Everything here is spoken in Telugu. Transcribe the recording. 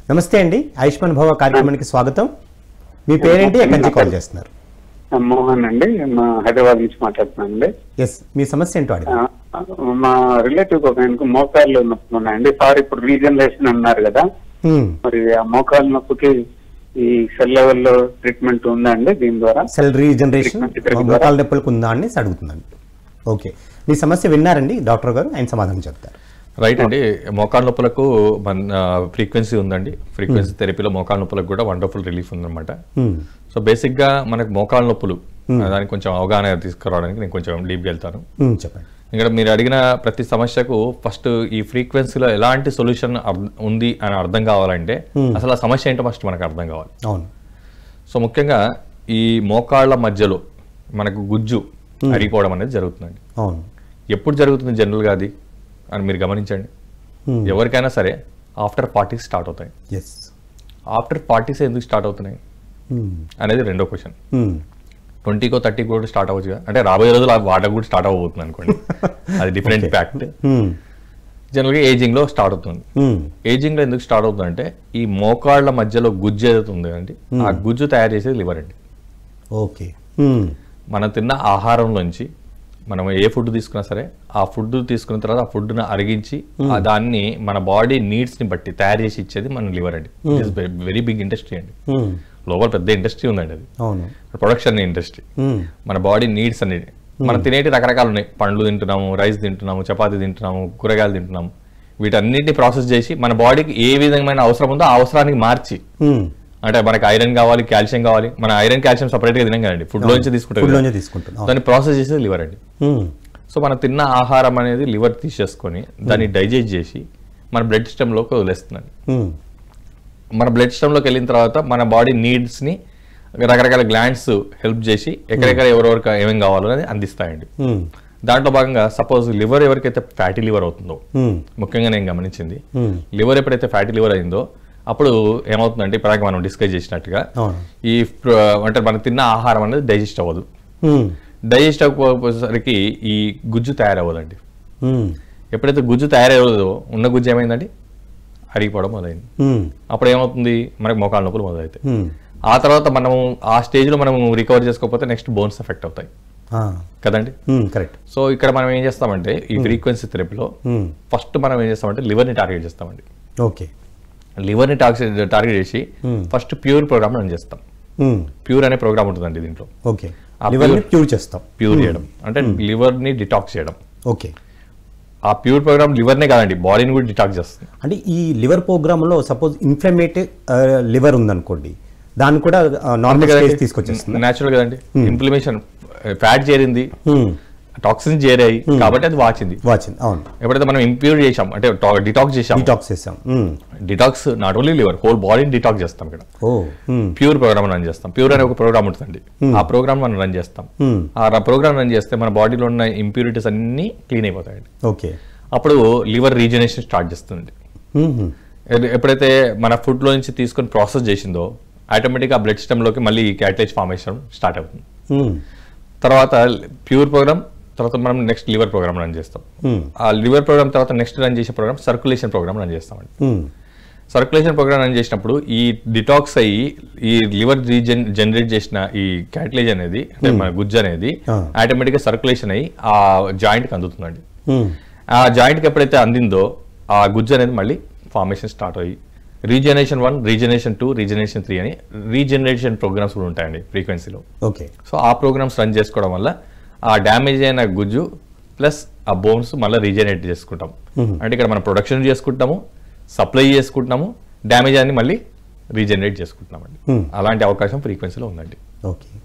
నమస్తే అండి ఆయుష్మాన్ భవ కార్యక్రమానికి స్వాగతం మీ పేరేంటి ఎక్కడి నుంచి కాల్ చేస్తున్నారు మోహన్ అండి మా హైదరాబాద్ నుంచి మాట్లాడుతున్నాను అండి ఎస్ మీ సమస్య ఏంటో అడిగి ఆ, మా రిలేటివ్ ఒక ఆయనకు మోకాళ్ళు నొప్పి ఉన్నాయండి సార్ ఇప్పుడు రీజనరేషన్ అన్నారు కదా మరి ఆ మోకాళ్ళ నొప్పికి ఈ సెల్ లెవెల్లో ట్రీట్మెంట్ ఉందా అండి దీని ద్వారా సెల్ రీజనరేషన్ Treatment ఇక్కడ ద్వారా. మోకాల నొప్పులకు ఉందా అని అడుగుతుందండి ఓకే మీ సమస్య విన్నారండి డాక్టర్ గారు ఆయన సమాధానం చెప్తారు రైట్ అండి మోకాళ్ళ నొప్పులకు మన ఫ్రీక్వెన్సీ ఉందండి ఫ్రీక్వెన్సీ థెరపీలో మోకాళ్ళ నొప్పులకు కూడా వండర్ఫుల్ రిలీఫ్ ఉందన్నమాట Hmm. సో బేసిక్గా మనకు మోకాళ్ళ నొప్పులు దానికి కొంచెం అవగాహన తీసుకురావడానికి నేను కొంచెం డీప్గా వెళ్తాను Hmm, చెప్పండి ఇక్కడ మీరు అడిగిన ప్రతి సమస్యకు ఫస్ట్ ఈ ఫ్రీక్వెన్సీలో ఎలాంటి సొల్యూషన్ ఉంది అని అర్థం కావాలంటే అసలు ఆ సమస్య ఏంటో ఫస్ట్ మనకు అర్థం కావాలి అవును సో ముఖ్యంగా ఈ మోకాళ్ళ మధ్యలో మనకు గుజ్జు అరిగిపోవడం అనేది జరుగుతుందండి అవును ఎప్పుడు జరుగుతుంది జనరల్గా అది అని మీరు గమనించండి ఎవరికైనా సరే ఆఫ్టర్ పార్టీస్ స్టార్ట్ అవుతాయి ఎస్ ఆఫ్టర్ పార్టీస్ ఎందుకు స్టార్ట్ అవుతున్నాయి అనేది రెండో క్వశ్చన్ ట్వంటీకో థర్టీకో కూడా స్టార్ట్ అవ్వచ్చు అంటే రాబోయే రోజులు ఆ వాటకు కూడా స్టార్ట్ అవ్వబోతుంది అనుకోండి అది డిఫరెంట్ ఫ్యాక్ట్ జనరల్గా ఏజింగ్లో స్టార్ట్ అవుతుంది ఏజింగ్లో ఎందుకు స్టార్ట్ అవుతుందంటే ఈ మోకాళ్ళ మధ్యలో గుజ్జు ఏదైతే ఉంది అండి ఆ గుజ్జు తయారు చేసేది లివర్ అండి ఓకే మనం తిన్న ఆహారంలోంచి మనం ఏ ఫుడ్ తీసుకున్నా సరే ఆ ఫుడ్ తీసుకున్న తర్వాత ఆ ఫుడ్ను అరిగించి ఆ దాన్ని మన బాడీ నీడ్స్ని బట్టి తయారు చేసి ఇచ్చేది మన లివర్ అండి వెరీ బిగ్ ఇండస్ట్రీ అండి లోపల పెద్ద ఇండస్ట్రీ ఉందండి అది అవును ప్రొడక్షన్ ఇండస్ట్రీ మన బాడీ నీడ్స్ అనేది మనం తినేటి రకరకాలు ఉన్నాయి పండ్లు తింటున్నాము రైస్ తింటున్నాము చపాతీ తింటున్నాము కూరగాయలు తింటున్నాము వీటన్నిటిని ప్రాసెస్ చేసి మన బాడీకి ఏ విధమైన అవసరం ఉందో ఆ అవసరానికి మార్చి అంటే మనకి ఐరన్ కావాలి కాల్షియం కావాలి మన ఐరన్ కాల్షియం సపరేట్ గా తినం కదండి ఫుడ్ లోంచి తీసుకుంటాం ఫుడ్ కదా. లోనే తీసుకుంటున్నాం దాన్ని ప్రాసెస్ చేసేది లివర్ అండి సో మనం తిన్న ఆహారం అనేది లివర్ తీసేసుకొని దాన్ని డైజెస్ట్ చేసి మన బ్లడ్ సిస్టంలోకి వదిలేస్తుందండి మన బ్లడ్ సిస్టంలోకి వెళ్ళిన తర్వాత మన బాడీ నీడ్స్ని రకరకాల గ్లాండ్స్ హెల్ప్ చేసి ఎక్కడెక్కడ ఎవరెవరికి ఏమేం కావాలో అనేది అందిస్తాయండి దాంట్లో భాగంగా సపోజ్ లివర్ ఎవరికైతే ఫ్యాటీ లివర్ అవుతుందో ముఖ్యంగా నేను గమనించింది లివర్ ఎప్పుడైతే ఫ్యాటీ లివర్ అయిందో అప్పుడు ఏమవుతుందంటే ఇప్పటిదాకా మనం డిస్కస్ చేసినట్టుగా అవును ఈ ప్ర- అంటే మనం తిన్న ఆహారం అనేది డైజెస్ట్ అవ్వదు డైజెస్ట్ అవ్వకపోయేసరికి ఈ గుజ్జు తయారవ్వదండి ఎప్పుడైతే గుజ్జు తయారవ్వదో ఉన్న గుజ్జు ఏమైందండి అరిగిపోవడం మొదలైంది అప్పుడు ఏమవుతుంది మనకి మోకాళ్ళ నొప్పులు మొదలవుతాయి ఆ తర్వాత మనం ఆ స్టేజ్లో మనం రికవర్ చేసుకోకపోతే నెక్స్ట్ బోన్స్ ఎఫెక్ట్ అవుతాయి కదండి కరెక్ట్ సో ఇక్కడ మనం ఏం చేస్తామంటే ఈ ఫ్రీక్వెన్సీ థెరపీలో ఫస్ట్ మనం ఏం చేస్తామంటే లివర్ని టార్గెట్ చేస్తామండి ఓకే లివర్ని టార్గెట్ టార్గెట్ చేసి ఫస్ట్ ప్యూర్ ప్రోగ్రామ్ రన్ చేస్తాం ప్యూర్ అనే ప్రోగ్రామ్ ఉంటుందండి దీంట్లో ఓకే ఆ లివర్ని pure- ప్యూర్ చేస్తాం ప్యూర్ చేయడం అంటే లివర్ని డిటాక్స్ చేయడం ఓకే ఆ ప్యూర్ ప్రోగ్రామ్ లివర్నే కాదండి బాడీని కూడా డిటాక్స్ చేస్తుంది అంటే ఈ లివర్ ప్రోగ్రామ్లో సపోజ్ ఇన్ఫ్లమేటెడ్ లివర్ ఉందనుకోండి దాన్ని కూడా నార్మల్ స్టేజ్ తీసుకొచ్చేస్తుంది న్యాచురల్ కదండి ఇంప్లిమేషన్ ఫ్యాట్ చేరింది టాక్సిన్స్ చేరాయి కాబట్టి అది వాచింది వాచింది అవును ఎప్పుడైతే మనం ఇంప్యూర్ చేసాం అంటే డిటాక్స్ చేసాం డిటాక్స్ చేసాం detox not only liver whole బాడీని డిటాక్స్ చేస్తాం ఇక్కడ ఓ ప్యూర్ ప్రోగ్రామ్ రన్ చేస్తాం ప్యూర్ అనే ఒక ప్రోగ్రామ్ ఉంటుందండి ఆ ప్రోగ్రామ్ మనం రన్ చేస్తాం ఆ ప్రోగ్రామ్ రన్ చేస్తే మన బాడీలో ఉన్న ఇంప్యూరిటీస్ అన్ని క్లీన్ అయిపోతాయండి ఓకే అప్పుడు లివర్ రీజనరేషన్ స్టార్ట్ చేస్తుంది ఎ- ఎప్పుడైతే మన ఫుడ్లో నుంచి తీసుకొని ప్రాసెస్ చేసిందో ఆటోమేటిక్గా బ్లడ్ సిస్టంలోకి మళ్ళీ క్యాటలేజ్ ఫార్మేషన్ స్టార్ట్ అవుతుంది తర్వాత ప్యూర్ ప్రోగ్రామ్ తర్వాత మనం నెక్స్ట్ లివర్ ప్రోగ్రామ్ రన్ చేస్తాం ఆ లివర్ ప్రోగ్రామ్ తర్వాత నెక్స్ట్ రన్ చేసే ప్రోగ్రామ్ సర్క్యులేషన్ ప్రోగ్రామ్ రన్ చేస్తామండి సర్క్యులేషన్ ప్రోగ్రామ్ రన్ చేసినప్పుడు ఈ డిటాక్స్ అయ్యి ఈ లివర్ రీజన్ జనరేట్ చేసిన ఈ క్యాటలేజ్ అనేది అంటే మన గుజ్జు అనేది ఆ. ఆటోమేటిక్గా సర్క్యులేషన్ అయ్యి ఆ జాయింట్కి అందుతుందండి ఆ జాయింట్కి ఎప్పుడైతే అందిందో ఆ గుజ్జు అనేది మళ్ళీ ఫార్మేషన్ స్టార్ట్ అయ్యి regeneration one regeneration two regeneration three అని రీజనరేషన్ ప్రోగ్రామ్స్ కూడా ఉంటాయండి ఫ్రీక్వెన్సీలో ఓకే సో ఆ ప్రోగ్రామ్స్ రన్ చేసుకోవడం వల్ల ఆ డ్యామేజ్ అయిన గుజ్జు ప్లస్ ఆ బోన్స్ మళ్ళీ రీజనరేట్ చేసుకుంటాం అంటే ఇక్కడ మనం ప్రొడక్షన్ చేసుకుంటాము సప్లై చేసుకుంటున్నాము డ్యామేజ్ అని మళ్ళీ రీజనరేట్ చేసుకుంటున్నామండి అలాంటి అవకాశం ఫ్రీక్వెన్సీలో ఉందండి ఓకే